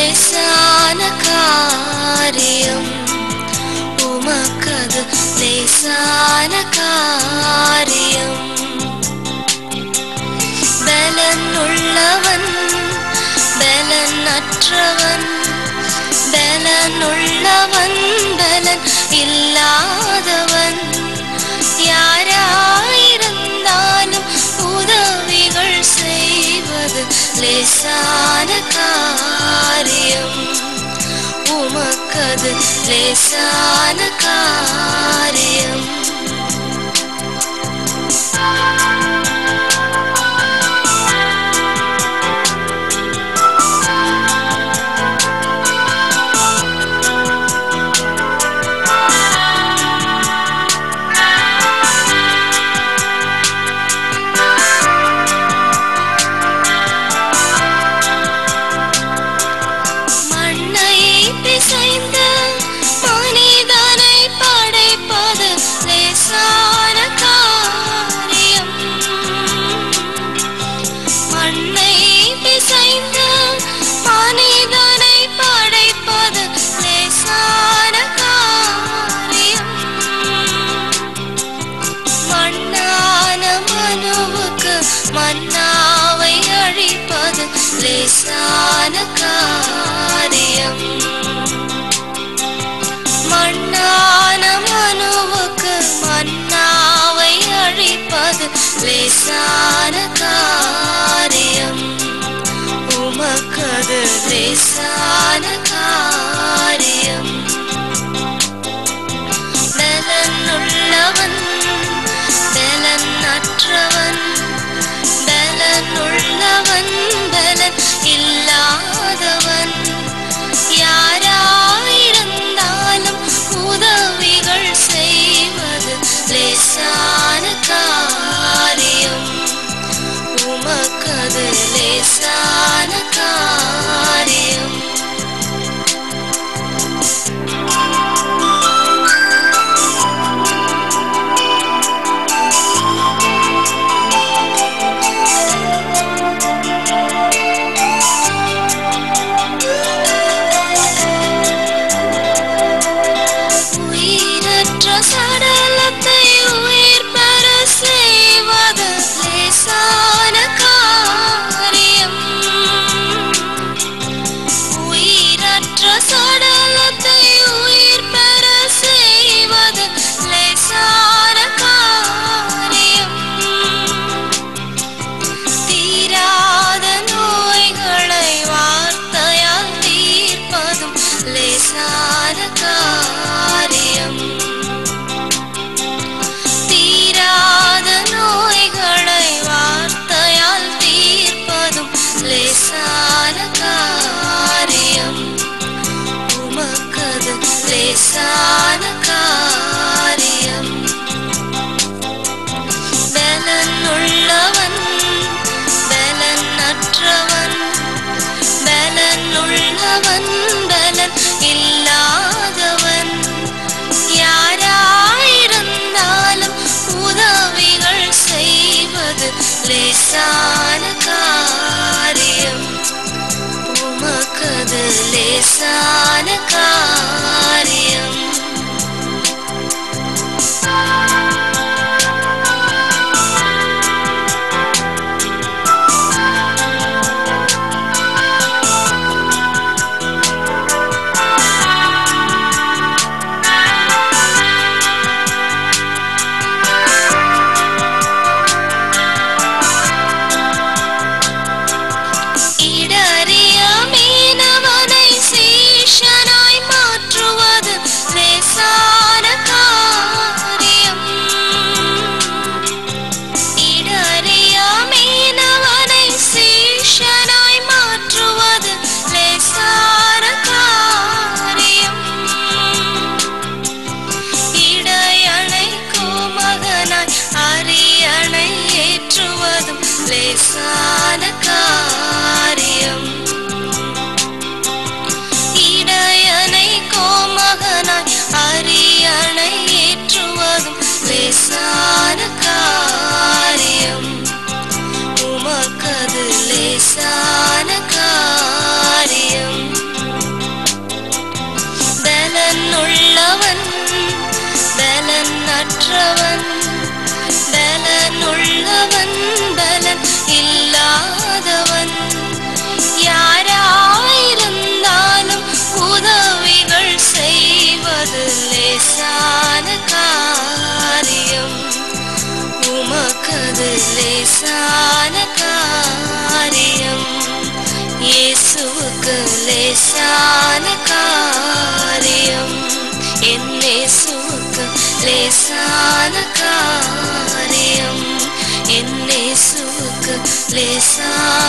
லேசான காரியம் உமக்கது லேசான காரியம் பலன் உள்ளவன் பலன் அற்றவன் பலன் உள்ளவன் பலன் இல்லாதவன் யாராயிருந்தாலும் உதவிகள் செய்வது லேசான காரியம் உமக்கது லேசான காரியம் மண்ணை பிசைந்து மனிதனை படைப்பது லேசான காரியம் மண்ணை பிசைந்து மனிதனை படைப்பது லேசான காரியம் மண்ணான மனுவுக்கு மன்னாவை அழிப்பது லேசான காரியம் மண்ணான மனுவுக்கு மன்னாவை அழிப்பது லேசான காரியம் உமக்கது லேசான காரியம் பலன் உள்ளவன் பலன் அற்றவன் பலன் உள்ளவன் பலன் இல்லாதவன் யாராயிருந்தாலும் உதவிகள் செய்வது லேசான காரியம் உமக்கது லேசான காரியம் உயிரற்ற சடலத்தை உயிர் பெற செய்வது லேசான காரியம் உயிரற்ற சடலத்தை உயிர் பெற செய்வது லேசான காரியம் தீராத நோய்களை வார்த்தையால் தீர்ப்பதும் லேசான காரியம் தீராத நோய்களை வார்த்தையால் தீர்ப்பதும் லேசான காரியம் உமக்கது லேசான காரியம் பலன் உள்ளவன் பலன் அற்றவன் பலன் உள்ளவன் பலன் இல்லாதவன் யாராயிருந்தாலும் உதவிகள் செய்வது லேசான காரியம் உமக்கது லேசான காரியம் இடறிய மீனவனை சீஷனாய் மாற்றுவது லேசான காரியம் இயேசுவுக்கு லேசான காரியம் என் இயேசுவுக்கு லேசான காரியம் என் இயேசுவுக்கு லேசான